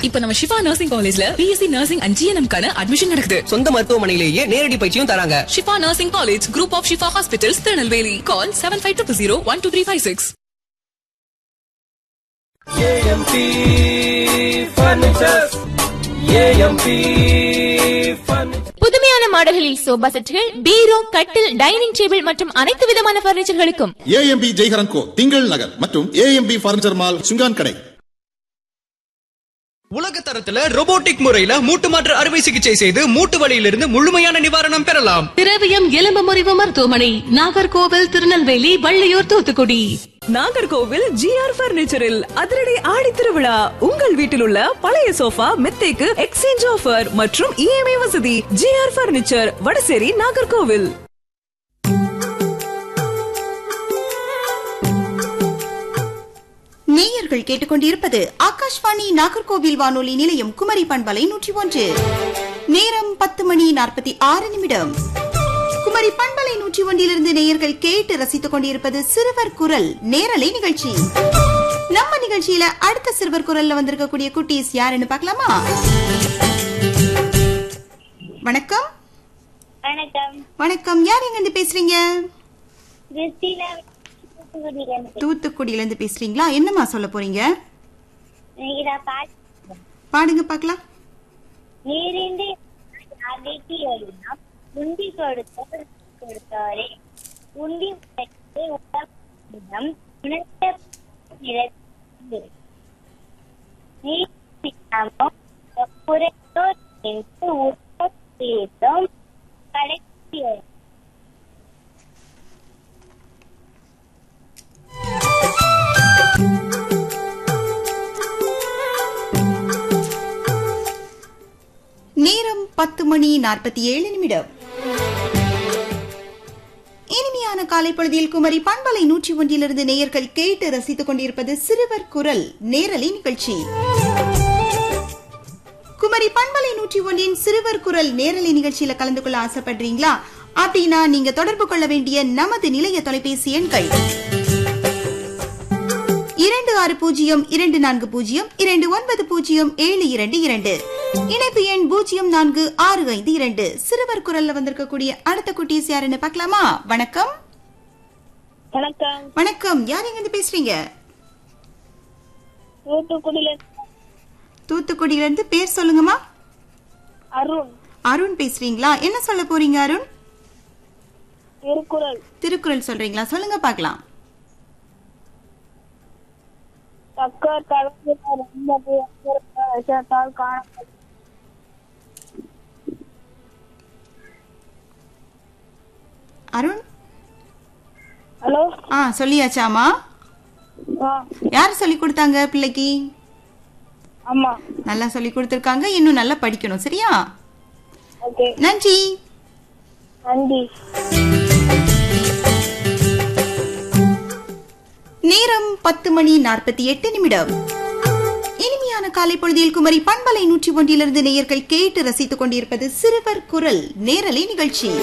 இப்ப நம்ம சிவா நர்சிங் காலேஜ்ல பிஎஸ்சி நர்சிங் அண்ட் ஜிஎன்எம் கான அட்மிஷன் நடக்குது சொந்த மருத்துவமனையிலேயே நேரடி பயிற்சியும் தராங்க Shifa nursing college group of Shifa hospitals Tirunelveli call seven five two zero one two three five six AMP furnitures AMP furniture புதுமையான மாடல்களில் சோபா செட்டுகள் பீரோ கட்டில் டைனிங் டேபிள் மற்றும் அனைத்து விதமான பர்னிச்சர்களுக்கும் ஏஎம்பி ஜெய்ஹரன் கோ திங்கள் நகர் மற்றும் ஏஎம்பி பர்னிச்சர் மால் சுங்கான் கடை உலக தரத்துல robotic முறையில மூட்டு மாற்று அறுவை சிகிச்சை செய்து மூட்டு வலியிலிருந்து முழுமையான நிவாரணம் பெறலாம் திரவியம் எலும்பு முறிவு மருத்துவமனை நாகர்கோவில் திருநெல்வேலி வள்ளியூர் தூத்துக்குடி நாகர்கோவில் ஜிஆர் பர்னிச்சரில் அதிரடி ஆடி திருவிழா உங்கள் வீட்டில் உள்ள பழைய சோஃபா மெத்தைக்கு எக்ஸ்சேஞ்ச் ஆஃபர் மற்றும் இஎம்ஐ வசதி ஜிஆர் பர்னிச்சர் வடசேரி நாகர்கோவில் நேயர்கள் கேட்டுக்கொண்டிருப்பது ஆகாஷ்வாணி நாகர்கோவில் வானொலி நிலையம் குமரி பண்பலை நூற்றி ஒன்று நேரம் பத்து மணி நாற்பத்தி ஆறு நிமிடம் குமரி பண்பலை நூற்றி ஒன்றிலிருந்து நேயர்கள் கேட்டு ரசித்துக் கொண்டிருப்பது சிறுவர் குரல் நேரலை நிகழ்ச்சி நம்ம நிகழ்ச்சியில அடுத்த சிறுவர் குரல்ல வந்திருக்கக்கூடிய குட்டீஸ் யாருன்னு பார்க்கலாமா வணக்கம் வணக்கம் வணக்கம் யார் எங்க இருந்து பேசுறீங்க கிறிஸ்டினா தூத்துக்குடியிலிருந்து. தூத்துக்குடியில இருந்து பேசுறீங்களா என்னம்மா சொல்ல போறீங்க இன்னைக்கு நான் பாட்டு பாடுங்க பார்க்கலாம் நீரின்றி அகற்றி எல்லாம் உண்டி கொடுத்தோர் கொடுத்தாரே உண்டி உழைத்து உலகம் உணர்த்த நிலத்து. நீர் இல்லாமல் குறைத்தோர் என்று உற்ப பேசும் கடைசி நேரம் பத்து மணி நாற்பத்தி ஏழு நிமிடம் இனிமையான காலை பொழுதில் குமரி பண்பலை நூற்றி ஒன்றிலிருந்து நேயர்கள் கேட்டு ரசித்துக் கொண்டிருப்பது சிறுவர் குரல் நேரலை நிகழ்ச்சி குமரி பண்பலை நூற்றி ஒன்றின் சிறுவர் குரல் நேரலை நிகழ்ச்சியில கலந்து கொள்ள ஆசைப்படுறீங்களா அப்படின்னா நீங்க தொடர்பு கொள்ள வேண்டிய நமது நிலைய தொலைபேசி எண்கள் இரண்டு ஆறு பூஜ்ஜியம் இரண்டு நான்கு பூஜ்ஜியம் இரண்டு ஒன்பது பூஜ்ஜியம் ஏழு இரண்டு இரண்டு இணைப்பு எண் பூஜ்ஜியம் நான்கு ஆறு ஐந்து இரண்டு சிறுவர் குரல்ல வந்திருக்கக்கூடிய அடுத்த குட்டீஸ் யாருன்னு பார்க்கலாமா வணக்கம் வணக்கம் வணக்கம் யார் எங்க இருந்து பேசுறீங்க தூத்துக்குடியில தூத்துக்குடியில இருந்து பேர் சொல்லுங்கம்மா அருண் அருண் பேசுறீங்களா என்ன சொல்ல போறீங்க அருண் திருக்குறள் திருக்குறள் சொல்றீங்களா சொல்லுங்க பார்க்கலாம் தக்கர் தலைவர் என்பது விஷயத்தால் காணப்படும் அருண் ஹலோ ஆ சொல்லியாச்சாமா யார் சொல்லி கொடுத்தாங்க பிள்ளைக்கு ஆமா நல்லா சொல்லி கொடுத்திருக்காங்க இன்னும் நல்லா படிக்கணும் சரியா ஓகே நன்றி நன்றி நேரம் பத்து மணி நாற்பத்தி எட்டு நிமிடம் இனிமையான காலை பொழுதில் குமரி பண்பலை நூற்றி ஒன்றிலிருந்து நேயர்கள் கேட்டு ரசித்துக் கொண்டிருப்பது சிறுவர் குரல் நேரலை நிகழ்ச்சி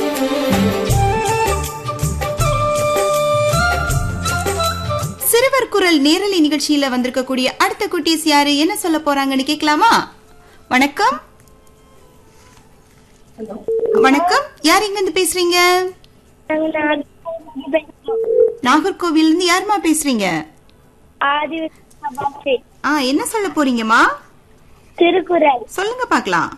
சிறுவர் குரல் நேரலை நிகழ்ச்சியில வந்திருக்கக்கூடிய அடுத்த குட்டீஸ் யாரு என்ன சொல்ல போறாங்கன்னு கேட்கலாமா வணக்கம் வணக்கம் யார் இங்க இருந்து பேசுறீங்க நாகர்கோவில் இருந்து யாருமா பேசுறீங்க ஆதி ஆ என்ன சொல்ல போறீங்கம்மா திருக்குறள் சொல்லுங்க பார்க்கலாம்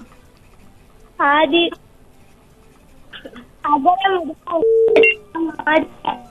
ஆதி அகரம்